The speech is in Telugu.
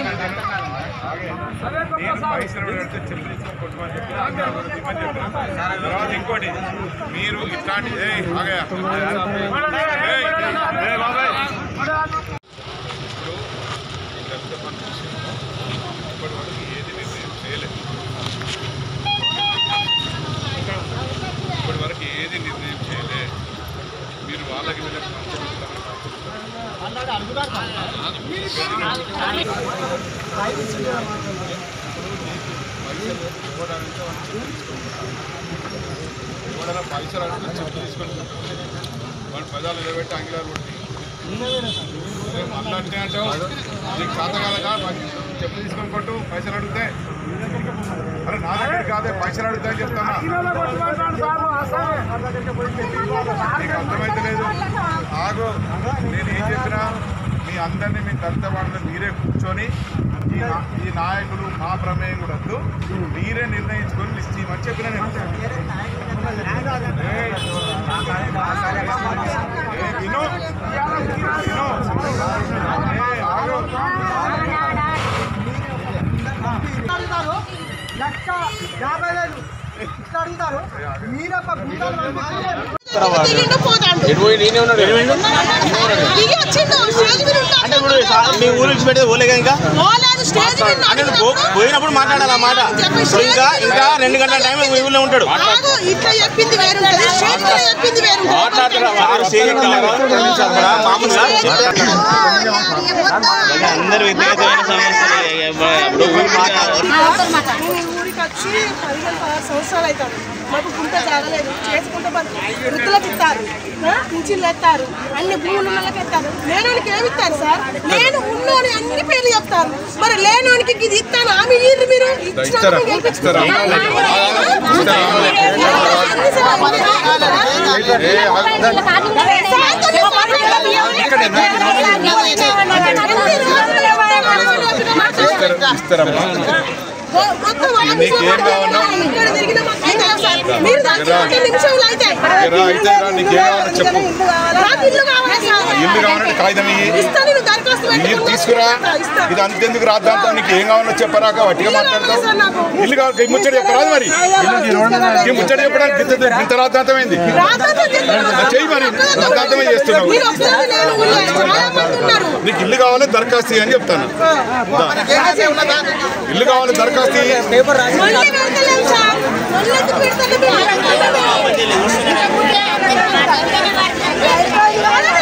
నేను పైసలు పెడితే చెల్లి తీసుకొని కొట్టమని చెప్పి ఆమె అభివృద్ధి ఇవ్వని చెప్పిన. తర్వాత ఇంకోటి మీరు ఇట్లాంటి ఏయ్, ఆగయ్యా. ఏయ్, ఏయ్, బాబాయ్. ఇప్పుడు ఈ దళిత బంధు విషయంలో ఇప్పటి వరకు ఏది నిర్ణయం చేయలేదు ఇప్పటి వరకు ఏది నిర్ణయం చేయలే మీరు వాళ్ళకి వీళ్ళకి పైసలు ఇవ్వడానికి వాళ్ళు చెప్పు తీసుకుంటారు ఎవడైనా పైసలు అడిగితే చెప్పు తీసుకొని వాడు పదాలు నిలబెట్టి అంగిలాలు కొట్టి మళ్ళీ అంటే అంటావు నీకు చేత కాదగా చెప్పు తీసుకొని కొట్టు పైసలు అడిగితే అరే నా దగ్గర కాదే పైసలు అడుగుతా అని చెప్తానా నీకు అర్థమైతే లేదు ఆగు నేను ఏం చెప్పినా మీ అందరినీ మీ దళిత వాళ్ళని మీరే కూర్చొని ఈ నా- ఈ నాయకులు మా ప్రమేయం కూడా వద్దు మీరే నిర్ణయించుకొని లిస్ట్ ఇవ్వమని చెప్పిన నేను ఏయ్, ఏయ్, విను విను ఏయ్, ఆగు అడుగుతారు లక్ష యాభై వేలు ఇట్లా అడుగుతారు మీరు ఒక గుంటలు దిగిండు పోతాండు దిగి వచ్చిండు స్టేజ్ మీద ఉంటాడు. అంటే ఇప్పుడు సా- మీ ఊరు నుంచి పెడితే పోలేగా ఇంకా పోలేదు స్టేజ్ మీద అంటే నువ్వు పో- పోయినప్పుడు మాట్లాడాలి ఆ మాట ఇప్పుడు ఇంకా ఇంకా రెండు గంటల టైం మీ ఊళ్ళో ఉంటాడు ఆగు, ఇట్లా చెప్పింది వేరుంటది స్టేజ్ మీద చెప్పింది వేరుంటది సార్ స్టేజ్ ఎక్కాలి అక్కడ మామూలుగా అందరూ వ్యక్తిగతమైన సమస్యలు ఇప్పుడు ఊరు మాట్లాడాలి నేను ఈ ఊరికి వచ్చి పదిహేను పదహారు సంవత్సరాలు అవుతాను మాకు గుంట జాగలేదు చేసుకుంటే బతుకు. వృద్ధులకు ఇస్తారు ఆ? పింఛన్లు ఎత్తారు అన్ని భూములు ఉన్నోళ్ళకి ఎత్తారు లేనోనికి ఏమి ఇస్తారు సార్ నేను ఉన్నోని అన్ని పేర్లు చెప్తారు మరి లేనోనికి ఇది ఇస్తాను ఆమె ఇయ్యండి మీరు ఇస్తారా? ఇస్తారా? ఇస్తారమ్మా నీకేం కావాలో? మీరు దానికి ఒక్క నిమిషంలో అయితే రా, అయితే రా, నీకేం కావాలో చెప్పు. నాకు ఇల్లు కావాలి సార్. ఇల్లు కావాలంటే కాగితం ఇయ్యి. ఇస్తా నేను దరఖాస్తు ఇల్లు పెట్టుకుంటా. తీసుకురా ఇస్తా. ఇది అంతెందుకు రాద్దాంతో నీకు ఏం కావాలో చెప్పరాక వట్టిగా ఇల్లు కావాలి మాట్లాడతావు సార్ నాకు. ఇల్లు కావాలి ఈ ముచ్చట చెప్పరాదు మరి ఈ ముచ్చట చెప్పడానికి ఇంత ఇంత రాద్దాంతమైంది రాత్రంతా చెప్తున్నా. చెయ్యి మరి రాద్దాంతమే చేస్తున్నావు మీరు ఒకసారి నేను ఊళ్ళో చాలా మంది ఉన్నారు నీకు ఇల్లు కావాలి దరఖాస్తు ఇయ్యి అని చెప్తాను దా. ఇల్లు కావాలి దరఖాస్తు ఇయ్యి. మళ్ళీ పెడతలేం సార్ మళ్ళీ ఎందుకు పెడతలేం?